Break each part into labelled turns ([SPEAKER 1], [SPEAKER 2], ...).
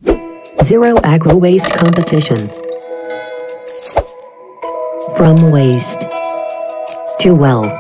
[SPEAKER 1] Zero Agro Waste Competition. From waste to wealth.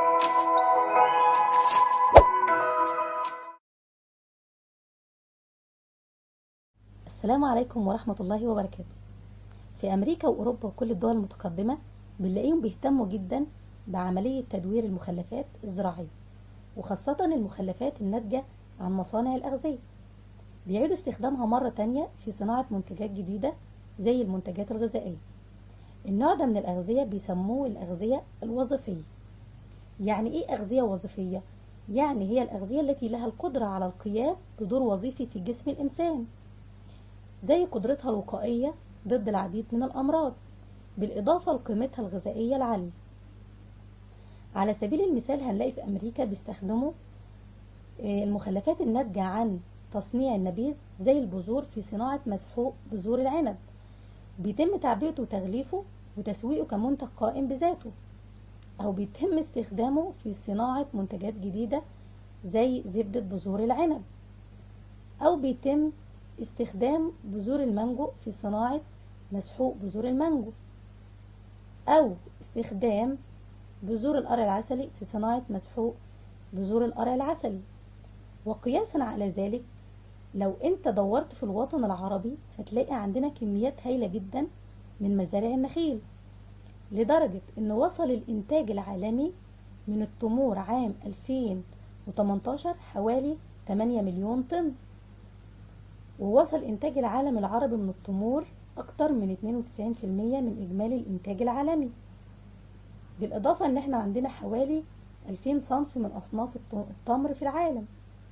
[SPEAKER 2] السلام عليكم ورحمة الله وبركاته في أمريكا وأوروبا وكل الدول المتقدمة بنلاقيهم بيهتموا جدا بعملية تدوير المخلفات الزراعية وخاصة المخلفات الناتجة عن مصانع الأغذية بيعيدوا استخدامها مرة تانية في صناعة منتجات جديدة زي المنتجات الغذائية النوع ده من الأغذية بيسموه الأغذية الوظيفية يعني إيه أغذية وظيفية؟ يعني هي الأغذية التي لها القدرة على القيام بدور وظيفي في جسم الإنسان زي قدرتها الوقائية ضد العديد من الأمراض بالإضافة لقيمتها الغذائية العالية على سبيل المثال هنلاقي في أمريكا بيستخدموا آه، المخلفات الناتجة عن تصنيع النبيذ زي البذور في صناعة مسحوق بذور العنب بيتم تعبئته وتغليفه وتسويقه كمنتج قائم بذاته أو بيتم استخدامه في صناعة منتجات جديدة زي زبدة بذور العنب أو بيتم استخدام بذور المانجو في صناعة مسحوق بذور المانجو أو استخدام بذور القرع العسلي في صناعة مسحوق بذور القرع العسلي وقياسا على ذلك لو انت دورت في الوطن العربي هتلاقي عندنا كميات هائلة جدا من مزارع النخيل لدرجة ان وصل الانتاج العالمي من التمور عام 2018 حوالي 8 مليون طن ووصل إنتاج العالم العربي من التمور أكتر من 92% من إجمالي الإنتاج العالمي بالإضافة إن إحنا عندنا حوالي 2000 صنف من أصناف الت- التمر في العالم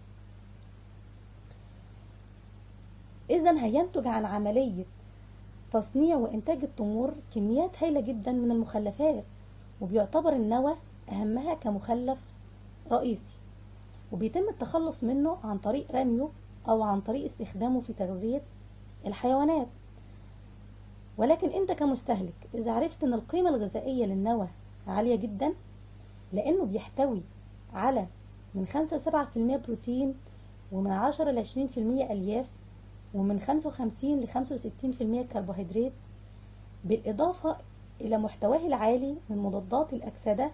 [SPEAKER 2] إذا هينتج عن عملية تصنيع وإنتاج التمور كميات هائلة جدا من المخلفات وبيعتبر النوى أهمها كمخلف رئيسي وبيتم التخلص منه عن طريق رميه أو عن طريق استخدامه في تغذية الحيوانات ولكن أنت كمستهلك إذا عرفت أن القيمة الغذائية للنوى عالية جدا لأنه بيحتوي على من 5 7% بروتين ومن 10 ل 20% ألياف ومن 55 ل 65% كربوهيدرات بالإضافة إلى محتواه العالي من مضادات الأكسدة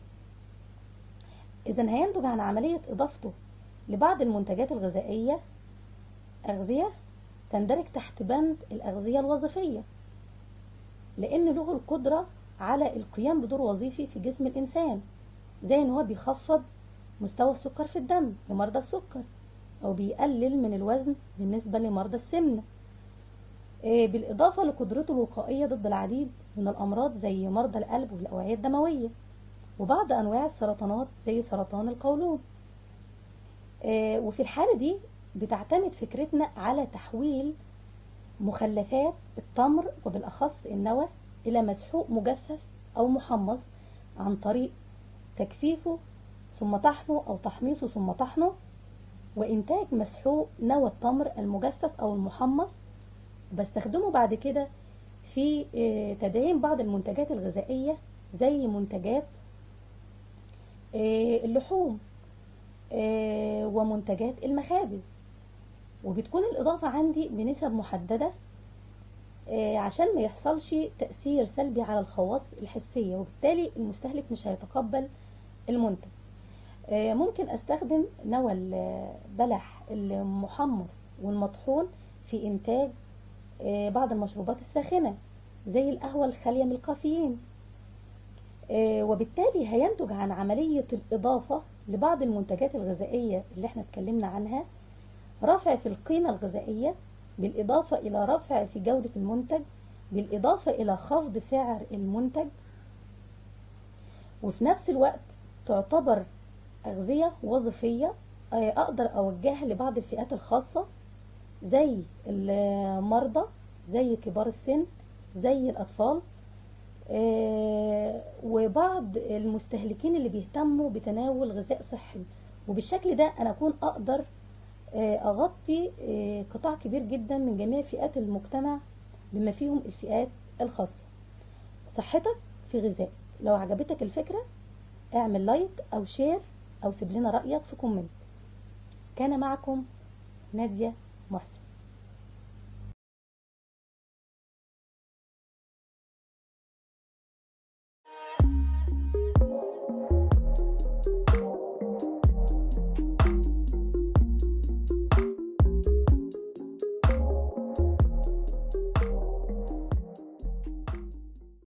[SPEAKER 2] إذا هينتج عن عملية إضافته لبعض المنتجات الغذائية أغذية تندرج تحت بند الأغذية الوظيفية لأن له القدرة على القيام بدور وظيفي في جسم الإنسان زي إن هو بيخفض مستوى السكر في الدم لمرضى السكر أو بيقلل من الوزن بالنسبة لمرضى السمنة آه، بالإضافة لقدرته الوقائية ضد العديد من الأمراض زي مرضى القلب والأوعية الدموية وبعض أنواع السرطانات زي سرطان القولون آه، وفي الحالة دي بتعتمد فكرتنا على تحويل مخلفات التمر وبالأخص النوى إلى مسحوق مجفف أو محمص عن طريق تجفيفه ثم طحنه أو تحميصه ثم طحنه وإنتاج مسحوق نوى التمر المجفف أو المحمص بستخدمه بعد كده في آه، تدعيم بعض المنتجات الغذائية زي منتجات آه، اللحوم آه، ومنتجات المخابز وبتكون الإضافة عندي بنسب محددة آه، عشان ما يحصلش تأثير سلبي على الخواص الحسية وبالتالي المستهلك مش هيتقبل المنتج آه، ممكن استخدم نوى البلح المحمص والمطحون في إنتاج آه، بعض المشروبات الساخنة زي القهوة الخالية من الكافيين آه، وبالتالي هينتج عن عملية الإضافة لبعض المنتجات الغذائية اللي احنا اتكلمنا عنها رفع في القيمة الغذائية بالإضافة إلى رفع في جودة المنتج بالإضافة إلى خفض سعر المنتج وفي نفس الوقت تعتبر أغذية وظيفية آه، أقدر أوجهها لبعض الفئات الخاصة زي المرضى زي كبار السن زي الأطفال آه، وبعض المستهلكين اللي بيهتموا بتناول غذاء صحي وبالشكل ده أنا أكون أقدر آه، أغطي آه، قطاع كبير جدا من جميع فئات المجتمع بما فيهم الفئات الخاصة صحتك في غذائك لو عجبتك الفكرة اعمل لايك أو شير أو سيب لنا رأيك في كومنت كان معكم نادية محسن